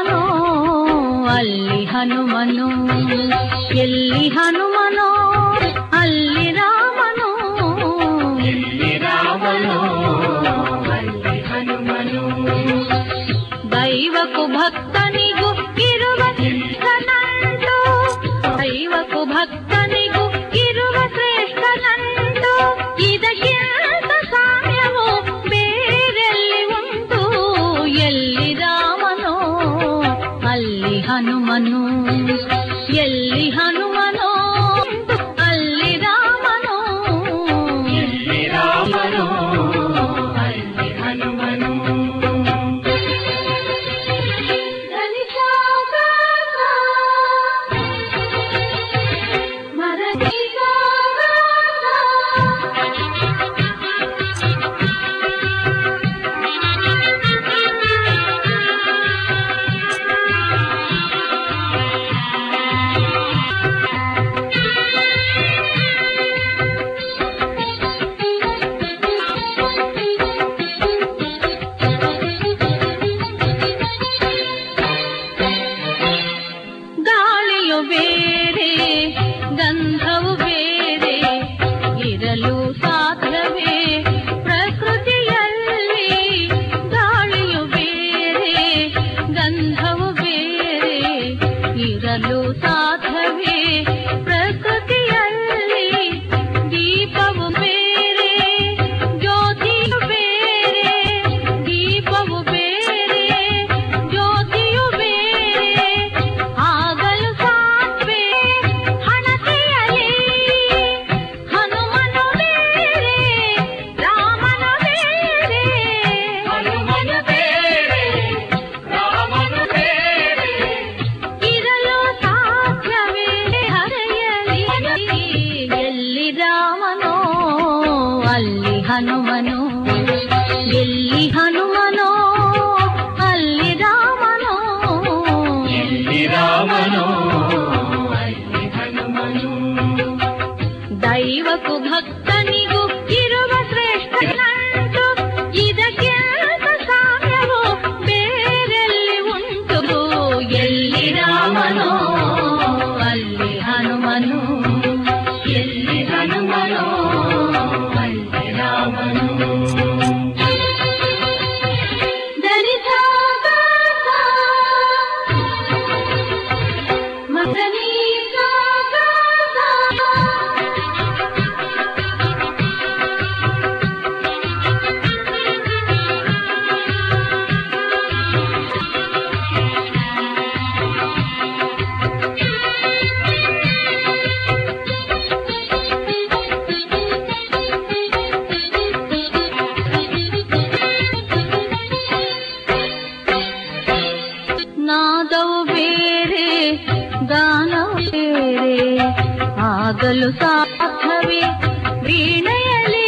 ರಾಮನೋ ಅಲ್ಲಿ ಹನುಮನು ಎಲ್ಲಿ ಹನುಮನೋ ಅಲ್ಲಿ ರಾಮನು ಎಲ್ಲಿ ರಾಮನೋ ಅಲ್ಲಿ ಹನುಮನು ದೈವಕ್ಕೂ ಭಕ್ತನಿಗೂ ಇರುವ ಶ್ರೇಷ್ಠನಂಟು ದೈವಕ್ಕೂ ಭಕ್ತನಿಗೂ ಇರುವ ಶ್ರೇಷ್ಠನಂಟು ಇದಕ್ಕಿಂತ ಸಾಮ್ಯವು ಬೇರೆಲ್ಲಿ ಉಂಟು ಎಲ್ಲಿ ರಾಮನೋ ಅಲ್ಲಿ ಹನುಮನು ಎಲ್ಲಿ ಹನುಮನೋ ಅಲ್ಲಿ ರಾಮನೋ ಎಲ್ಲಿ ರಾಮನೋ ಅಲ್ಲಿ ಹನುಮನು ಗಾಳಿಯು ಬೇರೆ ಗಂಧವು ಬೇರೆ ಇರಲು ಸಾಧ್ಯವೇ ಪ್ರಕೃತಿಯಲ್ಲಿ ಗಾಳಿಯು ಬೇರೆ ಗಂಧವು ಬೇರೆ ಇರಲು ಸಾಧ್ಯವೇ ಪ್ರಕೃತಿಯಲ್ಲಿ ದೀಪವು ಬೇರೆ ಜ್ಯೋತಿಯು ಬೇರೆ ದೀಪವು ಬೇರೆ ಜ್ಯೋತಿಯು ಬೇರೆ ಆಗಲು ಸಾಧ್ವೇ ಹಣತೆಯಲಿ ಹನುಮನು ಬೇರೆ ರಾಮನು ಬೇರೆ ಹನುಮನು ಬೇರೆ ರಾಮನು ಬೇರೆ ಇರಲು ಸಾಧ್ಯವೇ ಹರೆಯಲಿ ಎಲ್ಲಿ ರಾಮನೋ ಅಲ್ಲಿ ಹನುಮನು ಎಲ್ಲಿ ಹನುಮನೋ ಅಲ್ಲಿ ರಾಮನೋ ಎಲ್ಲಿ ರಾಮನೋ ಅಲ್ಲಿ ಹನುಮನು ದೈವಕ್ಕೂ ಭಕ್ತನಿಗೂ ಇರುವ ಶ್ರೇಷ್ಠನಂಟು ಇದಕ್ಕಿಂತ ಸಾಮ್ಯವು ಬೇರೆಲ್ಲಿ ಉಂಟು ಎಲ್ಲಿ ರಾಮನೋ ಅಲ್ಲಿ ಹನುಮನು ಎಲ್ಲಿ ಹನುಮನೋ ಅಲ್ಲಿ ರಾಮನು ಮಗನೇ ನಾದವು ಬೇರೆ ಗಾನವು ಬೇರೆ ಆಗಲು ಸಾಧ್ಯವೇ ವೀಣೆಯಲಿ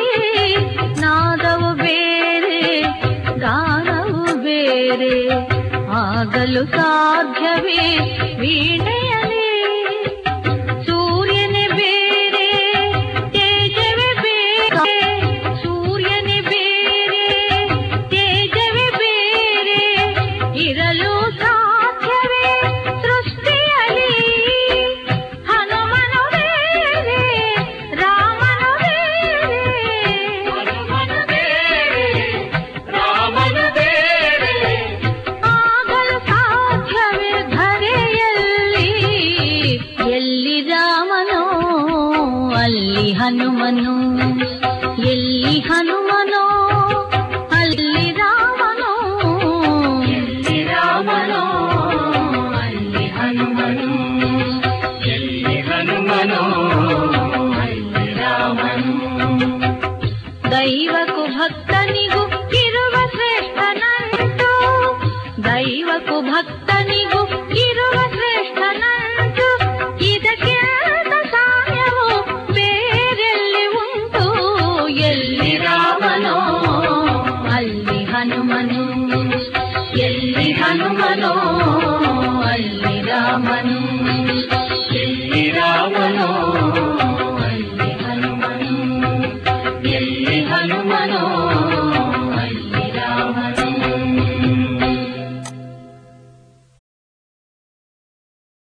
ನಾದವು ಬೇರೆ ಗಾನವು ಬೇರೆ ಆಗಲು ಸಾಧ್ಯವೇ ವೀಣೆಯಲಿ ಸೂರ್ಯನೇ ಬೇರೆ ತೇಜವೇ ಬೇರೆ ಸೂರ್ಯನೇ ಬೇರೆ ತೇಜವೇ ಬೇರೆ ಇರಲು ಸಾಧ್ಯವೇ ಸೃಷ್ಟಿಯಲಿ ಹನುಮನು ಬೇರೆ ರಾಮನು ಬೇರೆ ಹನುಮನು ಬೇರೆ ರಾಮನು ಬೇರೆ ಆಗಲು ಸಾಧ್ಯವೇ ಧರೆಯಲ್ಲಿ ಎಲ್ಲಿ ರಾಮನೋ ಅಲ್ಲಿ ಹನುಮನು ಎಲ್ಲಿ ಹನುಮನೋ ಅಲ್ಲಿ ರಾಮನೋ ಎಲ್ಲಿ ರಾಮನೋ ಅಲ್ಲಿ ಹನುಮನು ಎಲ್ಲಿ ಹನುಮನೋ ಅಲ್ಲಿ ರಾಮನು ದೈವಕ್ಕೂ ಭಕ್ತನಿಗೂ ಇರುವ ಶ್ರೇಷ್ಠನಂಟು ದೈವಕ್ಕೂ ಭಕ್ತನಿಗೂ ಇರುವ ಶ್ರೇಷ್ಠನಂಟು ಇದಕ್ಕಿಂತ ಸಾಮ್ಯವು ಬೇರೆಲ್ಲಿ ಉಂಟು ಎಲ್ಲಿ ರಾಮನೋ ಅಲ್ಲಿ ಹನುಮನು ಎಲ್ಲಿ ಹನುಮನೋ ಅಲ್ಲಿ ರಾಮನು ಎಲ್ಲಿ ರಾಮನೋ ಅಲ್ಲಿ ಹನುಮನು ಎಲ್ಲಿ ಹನುಮನೋ